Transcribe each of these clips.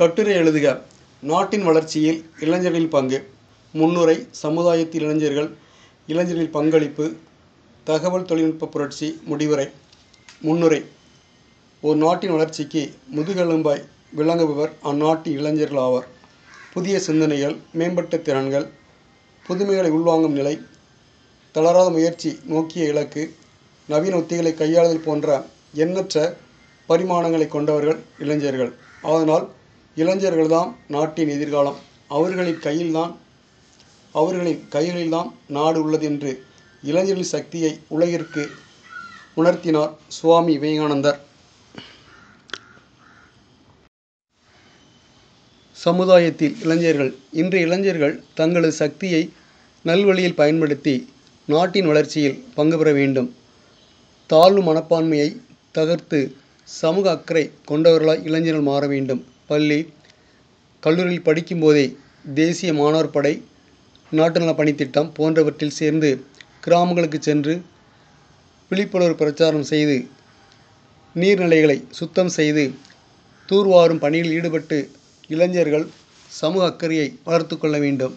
கட்டுரை எழுதுக நாட்டின் வளர்ச்சியில் இளைஞர்களின் பங்கு முன்னுரை சமுதாயத்தில் இளைஞர்கள் இளைஞர்களின் பங்களிப்பு தகவல் தொழில்நுட்ப புரட்சி முடிவுரை முன்னுரை ஒரு நாட்டின் வளர்ச்சிக்கு முதுகெலும்பாய் விளங்குபவர் அந்நாட்டின் இளைஞர்கள் ஆவர் புதிய சிந்தனைகள் மேம்பட்ட திறன்கள் புதுமைகளை உள்வாங்கும் நிலை தளராத முயற்சி நோக்கிய இலக்கு நவீன உத்திகளை கையாளுதல் போன்ற எண்ணற்ற பரிமாணங்களை கொண்டவர்கள் இளைஞர்கள் அதனால் இளைஞர்கள்தான் நாட்டின் எதிர்காலம் அவர்களின் கையில்தான் அவர்களின் கைகளில்தான் நாடு உள்ளது என்று இளைஞர்களின் சக்தியை உலகிற்கு உணர்த்தினார் சுவாமி விவேகானந்தர் சமுதாயத்தில் இளைஞர்கள் இன்றைய இளைஞர்கள் தங்களது சக்தியை நல்வழியில் பயன்படுத்தி நாட்டின் வளர்ச்சியில் பங்கு பெற வேண்டும் தாழ்வு மனப்பான்மையை தகர்த்து சமூக அக்கறை கொண்டவர்களாய் இளைஞர்கள் மாற வேண்டும் பள்ளி கல்லூரியில் படிக்கும்போதே தேசிய மாணவர் படை நாட்டு நல பணித்திட்டம் போன்றவற்றில் சேர்ந்து கிராமங்களுக்கு சென்று விழிப்புணர்வு பிரச்சாரம் செய்து நீர்நிலைகளை சுத்தம் செய்து தூர்வாரும் பணியில் ஈடுபட்டு இளைஞர்கள் சமூக அக்கறையை வளர்த்து கொள்ள வேண்டும்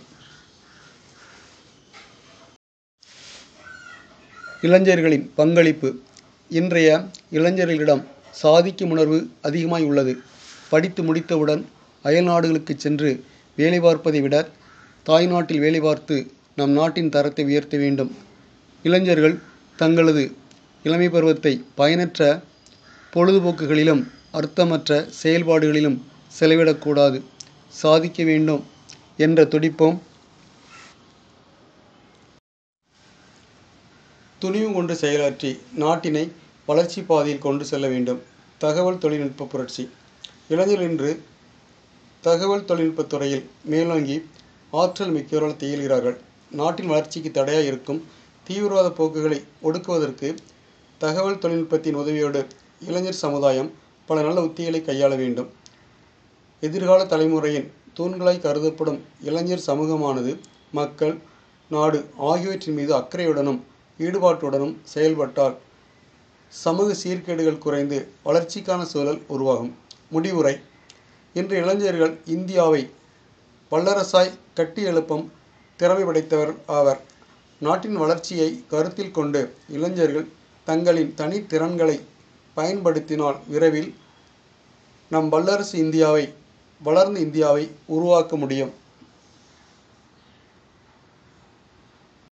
இளைஞர்களின் பங்களிப்பு இன்றைய இளைஞர்களிடம் சாதிக்கும் உணர்வு அதிகமாய் உள்ளது படித்து முடித்தவுடன் அயல் நாடுகளுக்கு சென்று வேலை பார்ப்பதை விட தாய்நாட்டில் வேலை பார்த்து நம் நாட்டின் தரத்தை உயர்த்த வேண்டும் இளைஞர்கள் தங்களது இளமை பருவத்தை பயனற்ற பொழுதுபோக்குகளிலும் அர்த்தமற்ற செயல்பாடுகளிலும் செலவிடக்கூடாது சாதிக்க வேண்டும் என்ற துடிப்பும் துணிவு கொண்டு செயலாற்றி நாட்டினை வளர்ச்சி பாதையில் கொண்டு செல்ல வேண்டும் தகவல் தொழில்நுட்ப புரட்சி இளைஞர்கள் இன்று தகவல் தொழில்நுட்பத் துறையில் மேலோங்கி ஆற்றல் மிக்கவர்கள் திகழ்கிறார்கள் நாட்டின் வளர்ச்சிக்கு தடையாக இருக்கும் தீவிரவாத போக்குகளை ஒடுக்குவதற்கு தகவல் தொழில்நுட்பத்தின் உதவியோடு இளைஞர் சமுதாயம் பல நல்ல உத்திகளை கையாள வேண்டும் எதிர்கால தலைமுறையின் தூண்களாய் கருதப்படும் இளைஞர் சமூகமானது மக்கள் நாடு ஆகியவற்றின் மீது அக்கறையுடனும் ஈடுபாட்டுடனும் செயல்பட்டால் சமூக சீர்கேடுகள் குறைந்து வளர்ச்சிக்கான சூழல் உருவாகும் முடிவுரை இன்று இளைஞர்கள் இந்தியாவை வல்லரசாய் கட்டி எழுப்பும் திறமை படைத்தவர் ஆவர் நாட்டின் வளர்ச்சியை கருத்தில் கொண்டு இளைஞர்கள் தங்களின் தனித்திறன்களை பயன்படுத்தினால் விரைவில் நம் வல்லரசு இந்தியாவை வளர்ந்த இந்தியாவை உருவாக்க முடியும்